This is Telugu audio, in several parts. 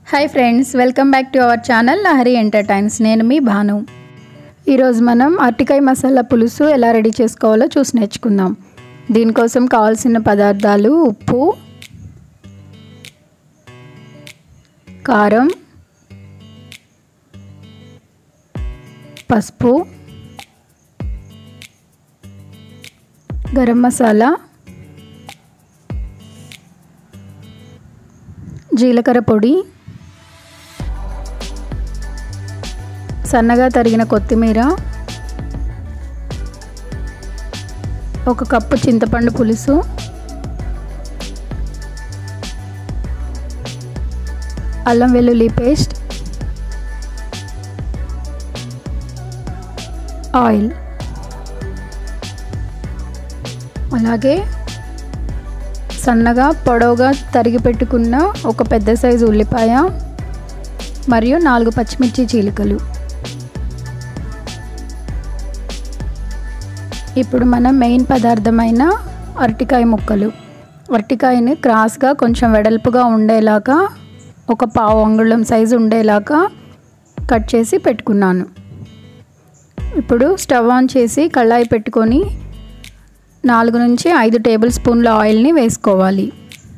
hi friends welcome back to our channel Lahari entertains నేను మీ భాను ఈరోజు మనం అరటికాయ మసాలా పులుసు ఎలా రెడీ చేసుకోవాలో చూసి నేర్చుకుందాం దీనికోసం కావాల్సిన పదార్థాలు ఉప్పు కారం పసుపు గరం మసాలా జీలకర్ర పొడి సన్నగా తరిగిన కొత్తిమీర ఒక కప్పు చింతపండు పులుసు అల్లం వెల్లుల్లి పేస్ట్ ఆయిల్ అలాగే సన్నగా పొడవుగా తరిగి పెట్టుకున్న ఒక పెద్ద సైజు ఉల్లిపాయ మరియు నాలుగు పచ్చిమిర్చి చీలికలు ఇప్పుడు మనం మెయిన్ పదార్థమైన అరటికాయ ముక్కలు అరటికాయని క్రాస్గా కొంచెం వెడల్పుగా ఉండేలాగా ఒక పావు అంగుళం సైజు ఉండేలాగా కట్ చేసి పెట్టుకున్నాను ఇప్పుడు స్టవ్ ఆన్ చేసి కళాయి పెట్టుకొని నాలుగు నుంచి ఐదు టేబుల్ స్పూన్ల ఆయిల్ని వేసుకోవాలి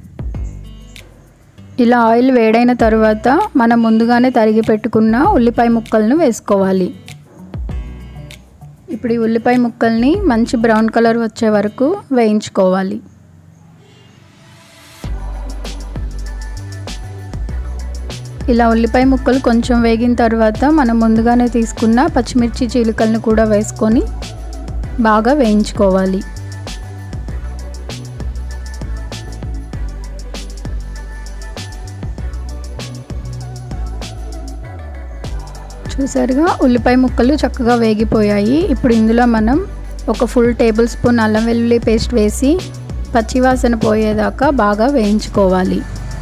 ఇలా ఆయిల్ వేడైన తర్వాత మనం ముందుగానే తరిగి పెట్టుకున్న ఉల్లిపాయ ముక్కలను వేసుకోవాలి ఇప్పుడు ఈ ఉల్లిపాయ ముక్కల్ని మంచి బ్రౌన్ కలర్ వచ్చే వరకు వేయించుకోవాలి ఇలా ఉల్లిపాయ ముక్కలు కొంచెం వేగిన తర్వాత మనం ముందుగానే తీసుకున్న పచ్చిమిర్చి చీలికలను కూడా వేసుకొని బాగా వేయించుకోవాలి చూసారుగా ఉల్లిపాయ ముక్కలు చక్కగా వేగిపోయాయి ఇప్పుడు ఇందులో మనం ఒక ఫుల్ టేబుల్ స్పూన్ అల్లం వెల్లుల్లి పేస్ట్ వేసి పచ్చివాసన పోయేదాకా బాగా వేయించుకోవాలి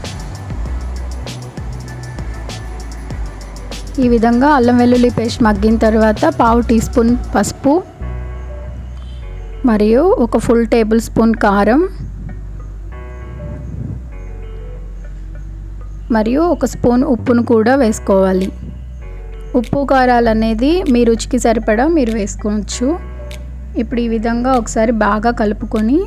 ఈ విధంగా అల్లం వెల్లుల్లి పేస్ట్ మగ్గిన తర్వాత పావు టీ స్పూన్ పసుపు మరియు ఒక ఫుల్ టేబుల్ స్పూన్ కారం మరియు ఒక స్పూన్ ఉప్పును కూడా వేసుకోవాలి ఉప్పు కారాలు అనేది మీ రుచికి సరిపడా మీరు వేసుకోవచ్చు ఇప్పుడు ఈ విధంగా ఒకసారి బాగా కలుపుకొని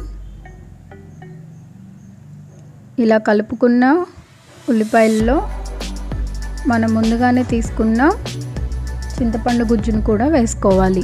ఇలా కలుపుకున్న ఉల్లిపాయల్లో మనం ముందుగానే తీసుకున్న చింతపండు గుజ్జును కూడా వేసుకోవాలి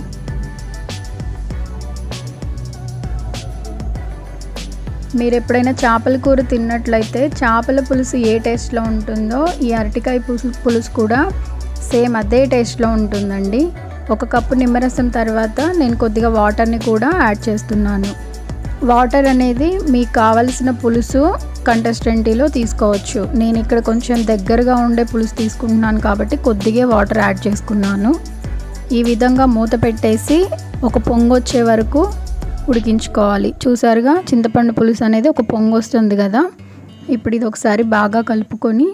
మీరు ఎప్పుడైనా చేపల కూర తిన్నట్లయితే చేపల పులుసు ఏ టేస్ట్లో ఉంటుందో ఈ అరటికాయ పులుసు పులుసు కూడా సేమ్ అదే టేస్ట్లో ఉంటుందండి ఒక కప్పు నిమ్మరసం తర్వాత నేను కొద్దిగా వాటర్ని కూడా యాడ్ చేస్తున్నాను వాటర్ అనేది మీకు కావలసిన పులుసు కంటెస్టెంటీలో తీసుకోవచ్చు నేను ఇక్కడ కొంచెం దగ్గరగా ఉండే పులుసు తీసుకుంటున్నాను కాబట్టి కొద్దిగా వాటర్ యాడ్ చేసుకున్నాను ఈ విధంగా మూత పెట్టేసి ఒక పొంగు వచ్చే వరకు ఉడికించుకోవాలి చూసారుగా చింతపండు పులుసు అనేది ఒక పొంగు వస్తుంది కదా ఇప్పుడు ఇది ఒకసారి బాగా కలుపుకొని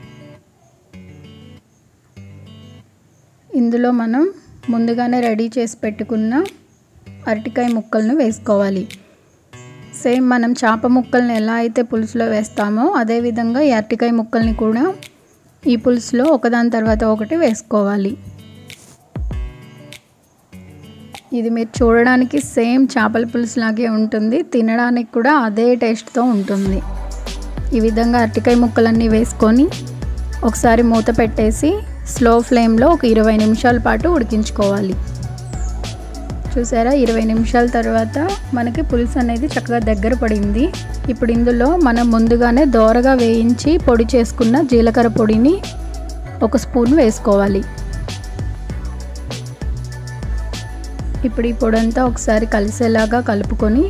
ఇందులో మనం ముందుగానే రెడీ చేసి పెట్టుకున్న అరటికాయ ముక్కలను వేసుకోవాలి సేమ్ మనం చేప ముక్కల్ని ఎలా అయితే పులుసులో వేస్తామో అదేవిధంగా ఈ అరటికాయ ముక్కల్ని కూడా ఈ పులుసులో ఒకదాని తర్వాత ఒకటి వేసుకోవాలి ఇది మీరు చూడడానికి సేమ్ చేపల పులుసు లాగే ఉంటుంది తినడానికి కూడా అదే టేస్ట్తో ఉంటుంది ఈ విధంగా అరటికాయ ముక్కలన్నీ వేసుకొని ఒకసారి మూత పెట్టేసి స్లో ఫ్లేమ్లో ఒక ఇరవై నిమిషాల పాటు ఉడికించుకోవాలి చూసారా ఇరవై నిమిషాల తర్వాత మనకి పులుసు అనేది చక్కగా దగ్గర పడింది ఇప్పుడు ఇందులో మనం ముందుగానే దోరగా వేయించి పొడి చేసుకున్న జీలకర్ర పొడిని ఒక స్పూన్ వేసుకోవాలి ఇప్పుడు ఈ పొడంతా ఒకసారి కలిసేలాగా కలుపుకొని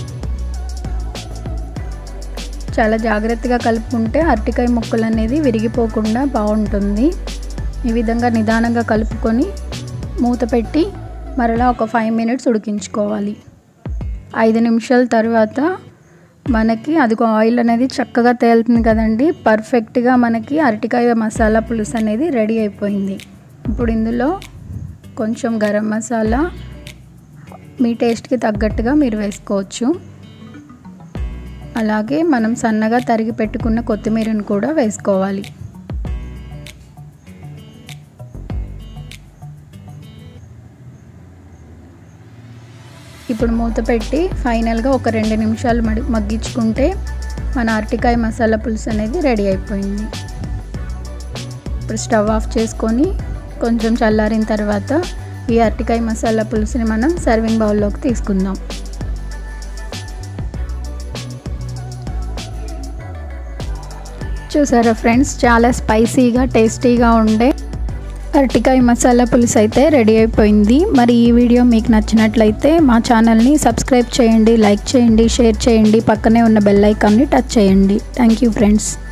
చాలా జాగ్రత్తగా కలుపుకుంటే అరటికాయ ముక్కలు అనేది విరిగిపోకుండా బాగుంటుంది ఈ విధంగా నిదానంగా కలుపుకొని మూత పెట్టి మరలా ఒక ఫైవ్ మినిట్స్ ఉడికించుకోవాలి ఐదు నిమిషాల తర్వాత మనకి అదిగో ఆయిల్ అనేది చక్కగా తేలుతుంది కదండి పర్ఫెక్ట్గా మనకి అరటికాయ మసాలా పులుసు అనేది రెడీ అయిపోయింది ఇప్పుడు ఇందులో కొంచెం గరం మసాలా మీ టేస్ట్కి తగ్గట్టుగా మీరు వేసుకోవచ్చు అలాగే మనం సన్నగా తరిగి పెట్టుకున్న కొత్తిమీరను కూడా వేసుకోవాలి ఇప్పుడు మూత పెట్టి ఫైనల్గా ఒక రెండు నిమిషాలు మడి మగ్గించుకుంటే మన అరటికాయ మసాలా పులుసు అనేది రెడీ అయిపోయింది ఇప్పుడు స్టవ్ ఆఫ్ చేసుకొని కొంచెం చల్లారిన తర్వాత ఈ అరటికాయ మసాలా పులుసుని మనం సర్వింగ్ బౌల్లోకి తీసుకుందాం చూసారా ఫ్రెండ్స్ చాలా స్పైసీగా టేస్టీగా ఉండే అరటికాయ మసాలా పులుసు అయితే రెడీ అయిపోయింది మరి ఈ వీడియో మీకు నచ్చినట్లయితే మా ఛానల్ని సబ్స్క్రైబ్ చేయండి లైక్ చేయండి షేర్ చేయండి పక్కనే ఉన్న బెల్ ఐకాన్ని టచ్ చేయండి థ్యాంక్ యూ ఫ్రెండ్స్